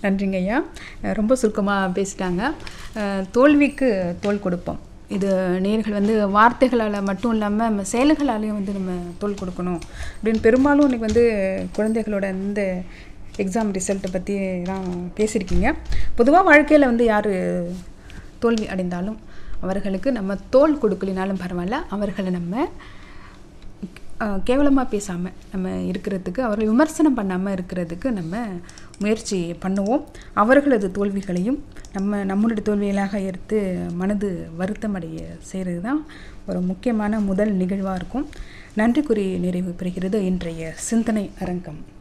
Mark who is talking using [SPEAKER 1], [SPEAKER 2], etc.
[SPEAKER 1] நன்றிங்க ஐயா அஹ் ரொம்ப சுருக்கமாக பேசிட்டாங்க அஹ் தோல்விக்கு தோல் கொடுப்போம் இது நேர்கள் வந்து வார்த்தைகளால் மட்டும் இல்லாமல் நம்ம செயல்களாலையும் வந்து நம்ம தோல் கொடுக்கணும் அப்படின்னு பெரும்பாலும் இன்னைக்கு வந்து குழந்தைகளோட இந்த எக்ஸாம் ரிசல்ட்டை பற்றி தான் பேசியிருக்கீங்க பொதுவாக வாழ்க்கையில் வந்து யார் தோல்வி அடைந்தாலும் அவர்களுக்கு நம்ம தோல் கொடுக்கலினாலும் பரவாயில்ல அவர்களை நம்ம கேவலமாக பேசாமல் நம்ம இருக்கிறதுக்கு அவர்களை விமர்சனம் பண்ணாமல் இருக்கிறதுக்கு நம்ம முயற்சி பண்ணுவோம் அவர்களது தோல்விகளையும் நம்ம நம்மளுடைய தோல்விகளாக எடுத்து மனது வருத்தமடைய செய்கிறது தான் ஒரு முக்கியமான முதல் நிகழ்வாக இருக்கும் நன்றி கூறி நிறைவு பெறுகிறது இன்றைய சிந்தனை அரங்கம்